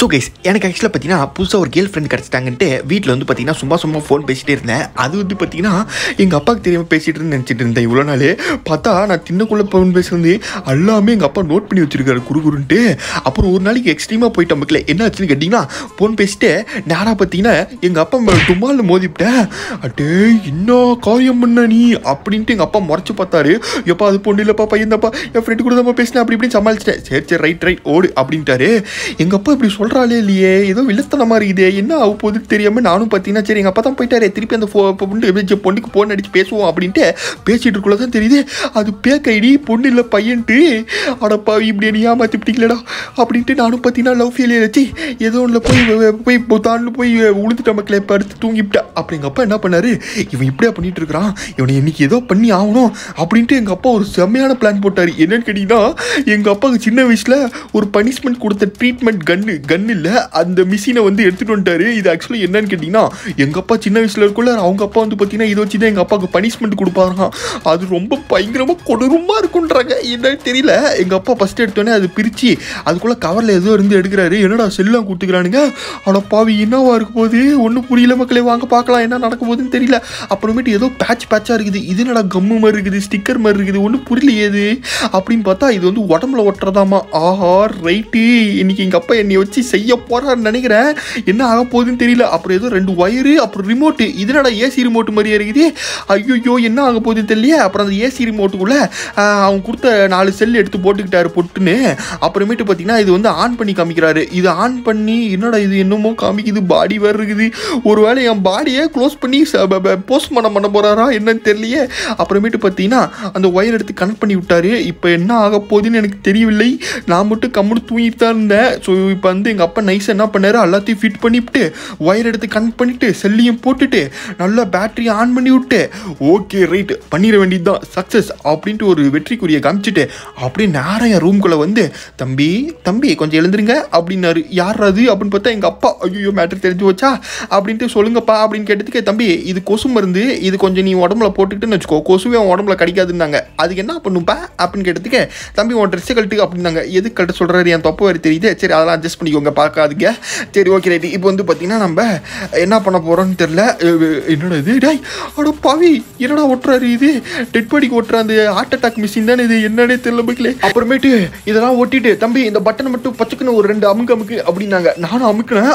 so guys எனக்கு ஆக்சுவலாக பார்த்தீங்கன்னா புதுசாக ஒரு கேர்ள் ஃப்ரெண்ட் கிடச்சிட்டாங்கன்ட்டு வீட்டில் வந்து பார்த்தீங்கன்னா சும்மா சும்மா ஃபோன் பேசிகிட்டே இருந்தேன் அது வந்து பார்த்தீங்கன்னா எங்கள் அப்பாவுக்கு தெரியாமல் பேசிகிட்டு இருந்து நினச்சிட்டு இருந்தேன் இவ்வளோ நாள் பார்த்தா நான் தின்னக்குள்ளே ஃபோன் பேசுறது எல்லாமே எங்கள் அப்பா நோட் பண்ணி வச்சிருக்காரு குறுகுறுன்ட்டு அப்புறம் ஒரு நாளைக்கு எக்ஸ்ட்ரீமாக போயிட்ட மக்களே என்ன ஆச்சுன்னு கேட்டிங்கன்னா ஃபோன் பேசிட்டு நேராக பார்த்தீங்கன்னா எங்கள் அப்பா மேலே தும்மால் மோதிவிட்டேன் அட்டே என்ன காரியம் பண்ண நீ அப்படின்ட்டு எங்கள் அப்பா முறைச்சு பார்த்தாரு எப்பா அது பொண்ணு இல்லைப்பா பையன் தான்ப்பா என் ஃப்ரெண்டு கூட தான் பேசினேன் அப்படி இப்படின்னு சமாளிச்சிட்டேன் சரி சரி ரைட் ரைட் ஓடு அப்படின்ட்டாரு எங்கள் அப்பா இப்படி சொல்கிறாளே இல்லையே ஏதோ வில்லத்தனமாக இருக்குதே என்ன ஆக போகுதுன்னு தெரியாமல் நானும் பார்த்தீங்கன்னா சரி எங்கள் அப்பா தான் போயிட்டாரு திருப்பி அந்த ஃபோ பொண்ணு பொண்ணுக்கு ஃபோன் அடிச்சு பேசுவோம் அப்படின்ட்டு பேசிட்டு இருக்குள்ள தான் தெரியுது அது பேக் ஐடி பொண்ணு இல்லை பையன்ட்டு அடப்பா இப்படி நீ ஏமாத்தி பிடிக்கலடா அப்படின்ட்டு நானும் பார்த்தீங்கன்னா லவ் ஃபெயிலியர் வச்சு ஏதோ ஒன்றில் போய் வ- போய் தாண்டு போய் உளுந்துட்ட மக்களை படுத்து தூங்கிவிட்டேன் அப்படி எங்கள் அப்பா என்ன பண்ணாரு இவன் இப்படியா பண்ணிட்டு இருக்கிறான் இவனை இன்னைக்கு ஏதோ பண்ணி ஆகணும் அப்படின்ட்டு எங்கள் அப்பா ஒரு செம்மையான பிளான் போட்டார் என்னன்னு கேட்டிங்கன்னா எங்கள் அப்பாவுக்கு சின்ன வயசில் ஒரு பனிஷ்மெண்ட் கொடுத்த ட்ரீட்மெண்ட் கன்னு கன் இல்லை அந்த மிஷினை வந்து எடுத்துகிட்டு வந்துட்டாரு இது ஆக்சுவலி என்னன்னு கேட்டிங்கன்னா எங்கள் அப்பா சின்ன வயசில் இருக்குள்ள அவங்க அப்பா வந்து பார்த்தீங்கன்னா இதை வச்சு தான் எங்கள் அப்பாவுக்கு பனிஷ்மெண்ட் கொடுப்பாராம் அது ரொம்ப பயங்கரமாக கொடூரமாக இருக்குன்றாங்க என்னன்னு தெரியல எங்கள் அப்பா ஃபஸ்ட் எடுத்தோடனே அது பிரித்து அதுக்குள்ளே கவரில் ஏதோ இருந்து எடுக்கிறாரு என்னடா செல்லாம் கொடுத்துக்கிறானுங்க அட பாவி என்னவா இருக்க போகுது ஒன்றும் புரியல மக்களே வாங்க பார்க்கலாம் என்ன நடக்க போகுதுன்னு தெரியல அப்புறமேட்டு ஏதோ பேட்ச் பேட்சாக இருக்குது இது என்னடா கம்மு மாதிரி இருக்குது ஸ்டிக்கர் மாதிரி இருக்குது ஒன்றும் புரியலையே இது அப்படின்னு பார்த்தா இது வந்து உடம்புல ஒட்டுறதாமா ஆஹா ரைட்டு இன்னைக்கு எங்கள் அப்பா என்னை வச்சு செய்ய போறாருன்னு நினைக்கிறேன் என்ன ஆக போகுதுன்னு தெரியல அப்புறம் ஏதோ ரெண்டு ஒயரு அப்புறம் ரிமோட்டு இது என்னடா ஏசி ரிமோட் மாதிரியே இருக்குது ஐயோ என்ன ஆக போகுதுன்னு தெரியல அப்புறம் அந்த ஏசி ரிமோட்டுக்குள்ளே அவங்க கொடுத்த நாலு செல் எடுத்து போட்டுக்கிட்டாரு பொட்டுன்னு அப்புறமேட்டு பார்த்தீங்கன்னா இது வந்து ஆன் பண்ணி காமிக்கிறாரு இது ஆன் பண்ணி என்னடா இது என்னமோ காமிக்குது பாடி வேறு இருக்குது ஒருவேளை என் பாடியை க்ளோஸ் பண்ணி போஸ்ட் பண்ண பண்ண போகிறாரா என்னன்னு தெரியலையே அப்புறமேட்டு பார்த்தீங்கன்னா அந்த ஒயர் எடுத்து கனெக்ட் பண்ணி விட்டாரு இப்போ என்ன ஆக போகுதுன்னு எனக்கு தெரியவில்லை நான் மட்டும் கம்முன்னு தூங்கிட்டு தான் இருந்தேன் ஸோ இப்போ வந்து எங்கள் அப்பா நைஸ் என்ன பண்ணாரு எல்லாத்தையும் ஃபிட் பண்ணிவிட்டு ஒயர் எடுத்து கனெக்ட் பண்ணிவிட்டு செல்லையும் போட்டுட்டு நல்லா பேட்டரி ஆன் பண்ணி விட்டு ஓகே ரைட் பண்ணிட வேண்டியது தான் சக்ஸஸ் அப்படின்ட்டு ஒரு வெற்றிக்குரிய காமிச்சிட்டு அப்படியே நேரம் என் ரூம்குள்ளே வந்து தம்பி தம்பி கொஞ்சம் எழுந்துருங்க அப்படின்னாரு யார் அது அப்படின்னு பார்த்தா எங்கள் அப்பா ஐயோ மேட்ரு தெரிஞ்சு வச்சா அப்படின்ட்டு சொல்லுங்கப்பா அப்படின்னு கேட்டதுக்கு தம்பி இது கொசு மருந்து இது கொஞ்சம் நீ உடம்புல போட்டுக்கிட்டுன்னு வச்சுக்கோ கொசுவே உன் உடம்புல கடிக்காதுன்னாங்க அதுக்கு என்ன பண்ணுப்பா அப்படின்னு கேட்டதுக்கு தம்பி உன் ட்ரெஸ்ஸை கழட்டு அப்படின்னாங்க எதுக்கு கழட்ட சொல்கிறாரு என் தொப்பை வேறு தெரியுது சரி அதெல்லாம் அட்ஜஸ்ட் பண்ணிக்கோங்க பார்க்காதுங்க சரி ஓகே ரைட் இப்போ வந்து பார்த்தீங்கன்னா நம்ம என்ன பண்ண போகிறோம்னு தெரில என்னடா இது டேய் அட பாவி என்னடா ஒட்டுறாரு இது டெட் பாடிக்கு ஒட்டுற அந்த ஹார்ட் அட்டாக் மிஷின் தானே இது என்னன்னே தெரியல மக்களே அப்புறமேட்டு இதெல்லாம் ஒட்டிட்டு தம்பி இந்த பட்டனை மட்டும் பச்சுக்குன்னு ஒரு ரெண்டு அமுக்கு அமுக்கு அப்படின்னாங்க நானும் அமுக்குனேன்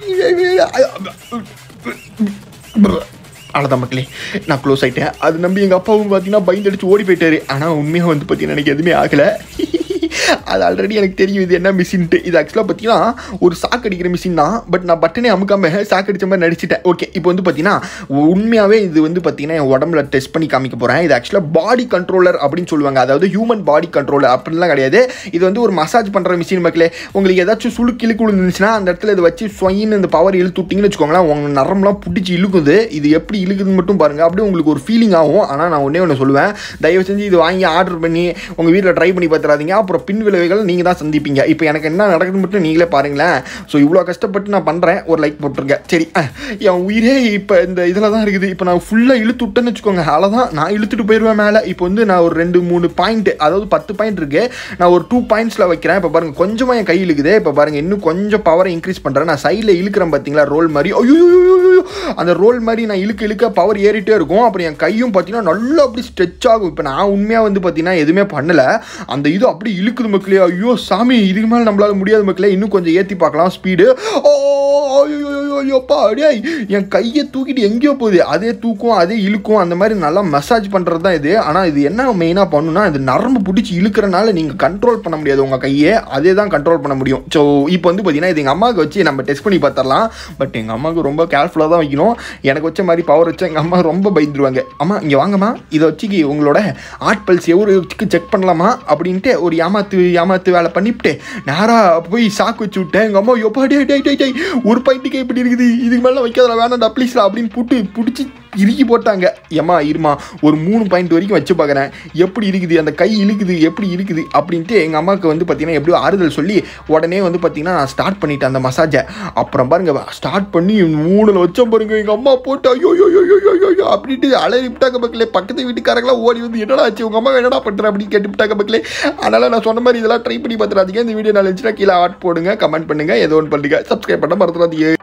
அவ்வளோதான் மக்களே நான் க்ளோஸ் ஆகிட்டேன் அது நம்பி எங்கள் அப்பாவும் பார்த்தீங்கன்னா பயந்தடிச்சு ஓடி போயிட்டாரு ஆனால் உண்மையாக வந்து பார்த்தீங்கன்னா எனக்கு எதுவுமே ஆகலை அது ஆல்ரெடி எனக்கு தெரியும் இது என்ன மிஷின்ட்டு இது ஆக்சுவலாக பார்த்தீங்கன்னா ஒரு சாக்கு அடிக்கிற மிஷின் தான் பட் நான் பட்டனே அமுக்காம சாக்கு அடிச்ச மாதிரி நடிச்சிட்டேன் ஓகே இப்போ வந்து பார்த்தீங்கன்னா உண்மையாகவே இது வந்து பார்த்தீங்கன்னா என் உடம்புல டெஸ்ட் பண்ணி காமிக்க போகிறேன் இது ஆக்சுவலாக பாடி கண்ட்ரோலர் அப்படின்னு சொல்லுவாங்க அதாவது ஹியூமன் பாடி கண்ட்ரோலர் அப்படிலாம் கிடையாது இது வந்து ஒரு மசாஜ் பண்ணுற மிஷின் மக்களே உங்களுக்கு ஏதாச்சும் சுளுக்கு இழுக்கு இருந்துச்சுன்னா அந்த இடத்துல இதை வச்சு ஸ்வயின்னு இந்த பவர் இழுத்து விட்டிங்கன்னு வச்சுக்கோங்களேன் உங்கள் நரம்புலாம் பிடிச்சி இழுக்குது இது எப்படி இழுக்குதுன்னு மட்டும் பாருங்கள் அப்படியே உங்களுக்கு ஒரு ஃபீலிங் ஆகும் ஆனால் நான் ஒன்றே ஒன்று சொல்லுவேன் தயவு செஞ்சு இது வாங்கி ஆர்டர் பண்ணி உங்கள் வீட்டில் ட்ரை பண்ணி பார்த்துறாதீங்க அப்புறம் பின் விளைவுகள் நீங்கள் தான் சந்திப்பீங்க இப்போ எனக்கு என்ன நடக்குதுன்னு மட்டும் நீங்களே பாருங்களேன் ஸோ இவ்வளோ கஷ்டப்பட்டு நான் பண்ணுறேன் ஒரு லைக் போட்டுருங்க சரி அஹ், என் உயிரே இப்போ இந்த இதில் தான் இருக்குது இப்போ நான் ஃபுல்லாக இழுத்து விட்டேன்னு வச்சுக்கோங்க அவ்வளோதான் நான் இழுத்துட்டு போயிடுவேன் மேலே இப்போ வந்து நான் ஒரு ரெண்டு மூணு பாயிண்ட் அதாவது பத்து பாயிண்ட் இருக்கு நான் ஒரு டூ பாயிண்ட்ஸில் வைக்கிறேன் இப்போ பாருங்க கொஞ்சமாக என் கை இழுக்குது இப்போ பாருங்க இன்னும் கொஞ்சம் பவரை இன்க்ரீஸ் பண்ணுறேன் நான் சைடில் இழுக்கிறேன் பார்த்தீங்களா ரோல் மாதிரி ஐயோ அந்த ரோல் மாதிரி நான் இழுக்க இழுக்க பவர் ஏறிட்டே இருக்கும் அப்புறம் என் கையும் பார்த்தீங்கன்னா நல்லா அப்படி ஸ்ட்ரெச் ஆகும் இப்போ நான் உண்மையாக வந்து பார்த்தீங்கன்னா எதுவுமே பண்ணல அந்த இது அப்படி இழுக்குது மக்களே ஐயோ சாமி இதுக்கு மேலே நம்மளால முடியாத மக்களே இன்னும் கொஞ்சம் ஏற்றி பார்க்கலாம் ஸ்பீடு ஓ ஐயோப்பா டேய் என் கையை தூக்கிட்டு எங்கேயோ போகுது அதே தூக்கும் அதே இழுக்கும் அந்த மாதிரி நல்லா மசாஜ் பண்ணுறது தான் இது ஆனால் இது என்ன மெயினாக பண்ணுன்னா இது நரம்பு பிடிச்சி இழுக்கிறனால நீங்கள் கண்ட்ரோல் பண்ண முடியாது உங்கள் கையை அதே தான் கண்ட்ரோல் பண்ண முடியும் ஸோ இப்போ வந்து பார்த்தீங்கன்னா இது எங்கள் அம்மாவுக்கு வச்சு நம்ம டெஸ்ட் பண்ணி பார்த்துடலாம் பட் எங்கள் அம்மாவுக்கு ரொம்ப கேர்ஃபுல்லாக தான் வைக்கணும் எனக்கு வச்ச மாதிரி பவர் வச்சா எங்கள் அம்மா ரொம்ப பயந்துருவாங்க அம்மா இங்கே வாங்கம்மா இதை வச்சுக்கி உங்களோட ஆட் பல்ஸ் எவ்வளோ வச்சுக்கு செக் பண்ணலாமா அப்படின்ட்டு ஒரு ஏமாத்து ஏமாத்து வேலை பண்ணிவிட்டு நேராக போய் சாக்கு வச்சு விட்டேன் எங்கள் அம்மா எப்பா டே டே டே டே ஒரு பாயிண்ட்டுக்கே இப்படி இருக்குது இதுக்கு மேலே வைக்காதல வேணாம்டா ப்ளீஸ்டா அப்படின்னு புட்டு பிடிச்சி இறுக்கி போட்டாங்க ஏமா இருமா ஒரு மூணு பாயிண்ட் வரைக்கும் வச்சு பார்க்குறேன் எப்படி இருக்குது அந்த கை இழுக்குது எப்படி இருக்குது அப்படின்ட்டு எங்கள் அம்மாவுக்கு வந்து பார்த்தீங்கன்னா எப்படியோ ஆறுதல் சொல்லி உடனே வந்து பார்த்தீங்கன்னா நான் ஸ்டார்ட் பண்ணிட்டேன் அந்த மசாஜை அப்புறம் பாருங்க ஸ்டார்ட் பண்ணி மூணில் வச்சோம் பாருங்க எங்கள் அம்மா போட்டு ஐயோ ஐயோ ஐயோ ஐயோ ஐயோ ஐயோ அப்படின்ட்டு அலறி விட்டாங்க மக்களே பக்கத்து வீட்டுக்காரங்களாம் ஓடி வந்து என்னடா ஆச்சு உங்கள் அம்மா என்னடா பண்ணுற அப்படின்னு கேட்டு விட்டாங்க மக்களே அதனால் நான் சொன்ன மாதிரி இதெல்லாம் ட்ரை பண்ணி பார்த்துறாதீங்க இந்த வீடியோ நான் இருந்துச்சுன்னா கீழே ஆட் போடுங்க கமெண்ட் பண்ணுங்க ஏதோ ஒன்று பண்ணுங்க சப்ஸ்கிரைப் பண்ண மறந்துடாதீங்க